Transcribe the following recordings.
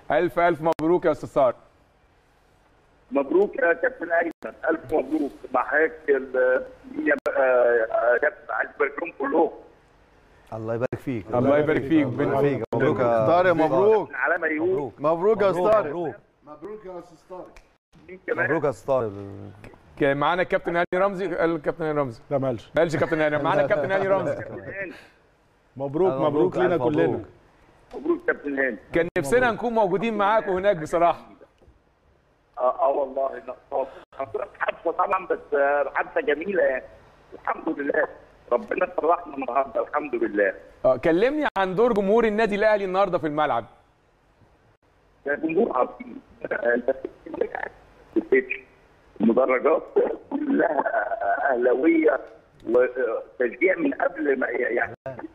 الف الف مبروك يا استاذ طارق مبروك يا كابتن ايمن الف مبروك معاك ال- يا بقى- كابتن عايز ابارك لهم كلهم الله يبارك فيك الله يبارك فيك الله يبارك فيك مبروك يا طارق مبروك على ما يقول مبروك مبروك يا مبروك طارق مبروك مبروك يا استاذ طارق مين كمان مبروك يا استاذ طارق كان معانا الكابتن هاني رمزي قال الكابتن هاني رمزي لا مالش ما قالش كابتن هاني معانا الكابتن هاني رمزي كابتن هاني مبروك مبروك، مبروك لينا ألف كلنا مبروك. مبروك كابتن هاني كان نفسنا نكون موجودين معاكم هناك بصراحه اه, آه والله نقاط حادثه طبعا بس آه، حادثه جميله يعني الحمد لله ربنا فرحنا النهارده الحمد لله آه، كلمني عن دور جمهور النادي الاهلي النهارده في الملعب ده جمهور عظيم آه، انت بتفتش المدرجات كلها اهلاويه وتشجيع من قبل ما يعني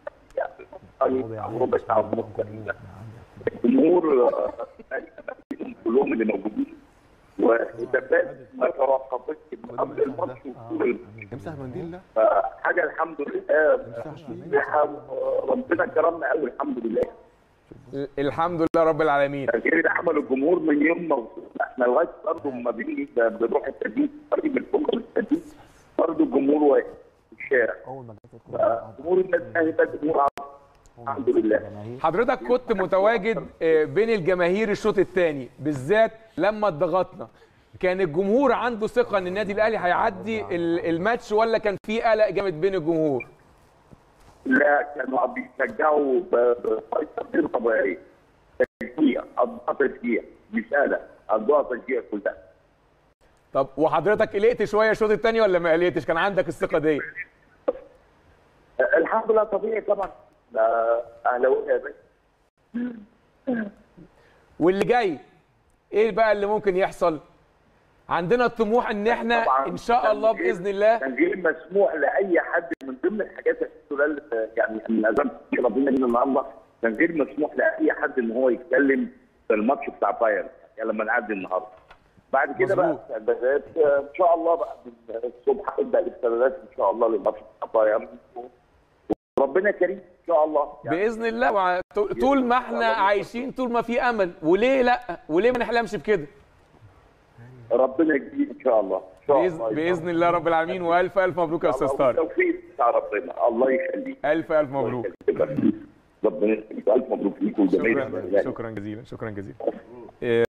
ربع ساعه ونص تقريباً. الجمهور آه، كلهم اللي موجودين ودبات ما ترقبتش من قبل الماتش وطول امسح المنديل ده حاجه الحمد لله ربنا كرمنا قوي الحمد لله الحمد لله رب العالمين غير اللي عمله الجمهور من يوم ما وصلنا احنا لغايه برضه ما بنيجي بنروح التدريب قريب الفندق التدريب برضه الجمهور واقف في الشارع اول ما جت جمهور الناس الاهلي ده جمهور عظيم الحمد لله حضرتك كنت متواجد آه، بين الجماهير الشوط الثاني بالذات لما اتضغطنا كان الجمهور عنده ثقه ان النادي الاهلي هيعدي ال- الماتش ولا كان في قلق جامد بين الجمهور لا كانوا بيشجعوا بطريقه غير طبيعيه تشجيع قضاء تشجيع مش قلق قضاء تشجيع كلها طب وحضرتك قلقت شويه الشوط الثاني ولا ما قلقتش كان عندك الثقه دي الحمد لله طبيعي طبعا ده اهلاويه يا باشا واللي جاي ايه بقى اللي ممكن يحصل عندنا الطموح ان احنا طبعاً ان شاء كان الله غير- باذن الله كان غير مسموح لاي حد من ضمن الحاجات اللي يعني من اذان ربنا لنا النهارده كان غير مسموح لاي حد ان هو يتكلم في الماتش بتاع بايرن يعني لما نعدي النهارده بعد كده بقى مظبوط. استعدادات آه، ان شاء الله بقى من الصبح هنبدا الاستعدادات ان شاء الله للماتش بتاع بايرن وربنا كريم ان شاء الله يعني باذن الله وع- طول ما احنا عايشين طول ما في امل وليه لا وليه ما نحلمش بكده ربنا يجزيه ان شاء الله ان شاء باذن, الله بإذن الله رب العالمين والف الف مبروك يا استاذ طارق التوفيق بتاع ربنا الله يخليك الف الف مبروك ربنا يخليك الف مبروك ليك ولجميع شكرا الأهلي. شكرا جزيلا شكرا جزيلا